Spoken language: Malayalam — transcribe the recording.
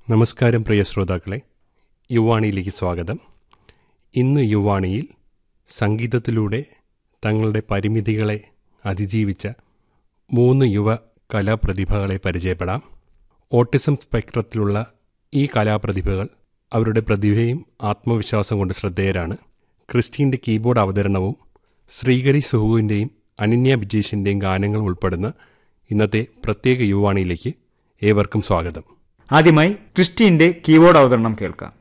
നമസ്കാരം പ്രിയ ശ്രോതാക്കളെ യുവാണിയിലേക്ക് സ്വാഗതം ഇന്ന് യുവാണിയിൽ സംഗീതത്തിലൂടെ തങ്ങളുടെ പരിമിതികളെ അതിജീവിച്ച മൂന്ന് യുവ കലാപ്രതിഭകളെ പരിചയപ്പെടാം ഓട്ടിസം സ്പെക്ട്രത്തിലുള്ള ഈ കലാപ്രതിഭകൾ അവരുടെ പ്രതിഭയും ആത്മവിശ്വാസം കൊണ്ട് ശ്രദ്ധേയരാണ് ക്രിസ്റ്റീൻ്റെ കീബോർഡ് അവതരണവും ശ്രീകരി സുഹുവിൻ്റെയും അനന്യ ബിജേഷിൻ്റെയും ഗാനങ്ങൾ ഉൾപ്പെടുന്ന ഇന്നത്തെ പ്രത്യേക യുവാണിയിലേക്ക് ഏവർക്കും സ്വാഗതം ആദ്യമായി ക്രിസ്റ്റീന്റെ കീബോർഡ് അവതരണം കേൾക്കാം